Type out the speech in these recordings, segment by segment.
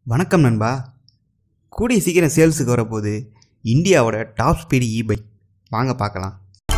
வணக்கம் நண்பா கூடிய சீக்கிரம் சேல்ஸுக்கு வரப்போகுது இந்தியாவோட டாப் ஸ்பீடு இ பைக் வாங்க பார்க்கலாம்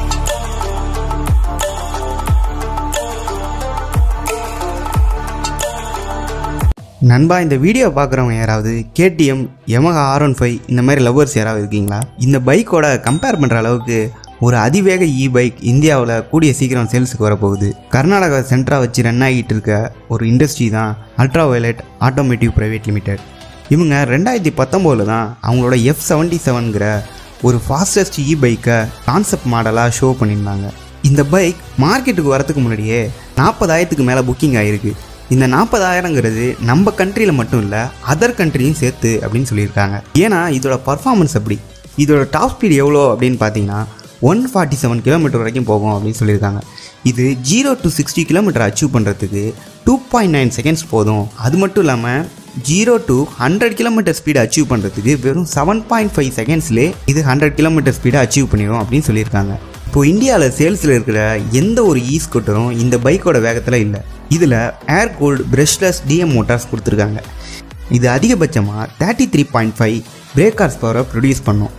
நண்பா இந்த வீடியோ பார்க்குறவங்க யாராவது KTM Yamaha R one five இந்த மாதிரி லவ்வர்ஸ் யாராவது இருக்கீங்களா இந்த பைக்கோட கம்பேர் பண்ணுற அளவுக்கு ஒரு அதிவேக இ பைக் இந்தியாவில் கூடிய சீக்கிரம் சேல்ஸுக்கு வரப்போகுது கர்நாடகா சென்டராக வச்சு ரன் ஆகிட்டு இருக்க ஒரு இண்டஸ்ட்ரி தான் ultra violet automotive private limited இவங்க ரெண்டாயிரத்தி பத்தொம்போதில் தான் அவங்களோட எஃப் செவன்ட்டி செவன்கிற ஒரு ஃபாஸ்டஸ்ட் இ பைக்கை கான்செப்ட் மாடலாக ஷோ பண்ணியிருந்தாங்க இந்த பைக் மார்க்கெட்டுக்கு வரதுக்கு முன்னாடியே நாற்பதாயிரத்துக்கு மேலே புக்கிங் ஆகிருக்கு இந்த நாற்பதாயிரங்கிறது நம்ம கண்ட்ரியில் மட்டும் இல்லை அதர் கண்ட்ரியும் சேர்த்து அப்படின்னு சொல்லியிருக்காங்க ஏன்னா இதோட பர்ஃபார்மன்ஸ் அப்படி இதோட டாப் ஸ்பீடு எவ்வளோ அப்படின்னு பார்த்தீங்கன்னா ஒன் ஃபார்ட்டி செவன் கிலோமீட்டர் வரைக்கும் போகும் அப்படின்னு சொல்லியிருக்காங்க இது zero to sixty kilometre achieve பண்ணுறதுக்கு டூ பாயிண்ட் நைன் செகண்ட்ஸ் போதும் அது மட்டும் இல்லாமல் zero to hundred kilometre speed achieve பண்ணுறதுக்கு வெறும் செவன் பாயிண்ட் ஃபைவ் செகண்ட்ஸ்லேயே இது ஹண்ட்ரட் கிலோமீட்டர் ஸ்பீடை அச்சீவ் பண்ணிடும் அப்படின்னு சொல்லியிருக்காங்க இப்போ இந்தியாவில் சேல்ஸில் இருக்கிற எந்த ஒரு இ ஸ்கூட்டரும் இந்த பைக்கோட வேகத்தில் இல்லை இதில் air cooled brushless DM motors கொடுத்துருக்காங்க இது அதிகபட்சமாக thirty three point five brake horse பவரை ப்ரொடியூஸ் பண்ணும்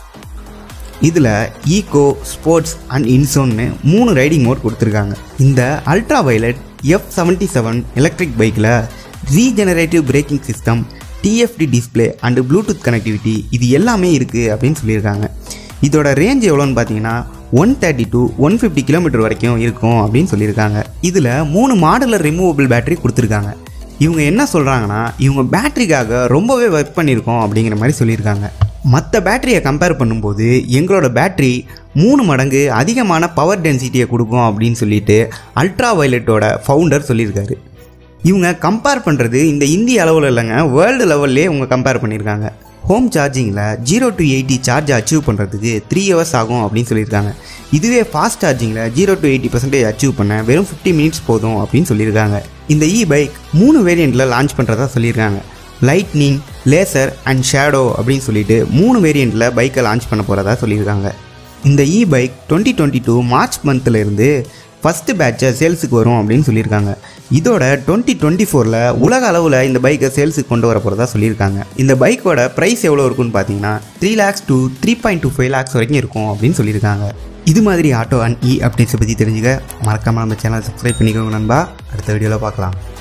இதில் ஈகோ ஸ்போர்ட்ஸ் அண்ட் இன்சோன்னு மூணு ரைடிங் மோட் கொடுத்துருக்காங்க இந்த ultra violet F seventy seven electric பைக்கில் regenerative braking system TFT display and bluetooth connectivity இது எல்லாமே இருக்குது அப்படின்னு சொல்லியிருக்காங்க இதோட ரேஞ்ச் எவ்வளோன்னு பார்த்தீங்கன்னா one thirty to one fifty kilometre வரைக்கும் இருக்கும் அப்படின்னு சொல்லியிருக்காங்க இதில் மூணு மாடலர் ரிமூவபிள் பேட்டரி கொடுத்துருக்காங்க இவங்க என்ன சொல்கிறாங்கன்னா இவங்க பேட்டரிக்காக ரொம்பவே ஒர்க் பண்ணியிருக்கோம் அப்படிங்கிற மாதிரி சொல்லியிருக்காங்க மற்ற பேட்டரியை கம்பேர் பண்ணும்போது எங்களோட பேட்டரி மூணு மடங்கு அதிகமான பவர் டென்சிட்டியை கொடுக்கும் அப்படின்னு சொல்லிட்டு அல்ட்ரா வயலட்டோட ஃபவுண்டர் சொல்லியிருக்காரு இவங்க கம்பேர் பண்ணுறது இந்த இந்திய அளவில் இல்லைங்க வேர்ல்டு லெவல்லே இவங்க கம்பேர் பண்ணியிருக்காங்க ஹோம் சார்ஜிங்கில் zero to eighty charge achieve பண்ணுறதுக்கு த்ரீ ஹவர்ஸ் ஆகும் அப்படின்னு சொல்லியிருக்காங்க இதுவே ஃபாஸ்ட் சார்ஜிங்கில் zero to eighty percentage achieve பண்ண வெறும் ஃபிஃப்டி மினிட்ஸ் போதும் அப்படின்னு சொல்லியிருக்காங்க இந்த இ பைக் மூணு வேரியண்ட்டில் லான்ச் பண்ணுறதா சொல்லியிருக்காங்க லைட்னிங் லேசர் அண்ட் ஷேடோ அப்படின்னு சொல்லிட்டு மூணு வேரியண்ட்டில் பைக்கை லான்ச் பண்ண போகிறதா சொல்லியிருக்காங்க இந்த e bike twenty twenty two March மந்த்லேருந்து ஃபஸ்ட்டு பேட்சை சேல்ஸுக்கு வரும் அப்படின்னு சொல்லியிருக்காங்க இதோட டுவெண்ட்டி டுவெண்ட்டி ஃபோரில் உலக அளவில் இந்த பைக்கை சேல்ஸுக்கு கொண்டு வர போகிறதா சொல்லியிருக்காங்க இந்த பைக்கோட ப்ரைஸ் எவ்வளோ இருக்குன்னு பார்த்தீங்கன்னா three lakhs to three point two five lakhs வரைக்கும் இருக்கும் அப்படின்னு சொல்லியிருக்காங்க இது மாதிரி ஆட்டோ அண்ட் இ அப்டேட்ஸை பற்றி தெரிஞ்சுக்க மறக்காமல் நம்ம சேனலை சப்ஸ்கிரைப் பண்ணிக்கோங்க நண்பா அடுத்த வீடியோவில் பார்க்கலாம்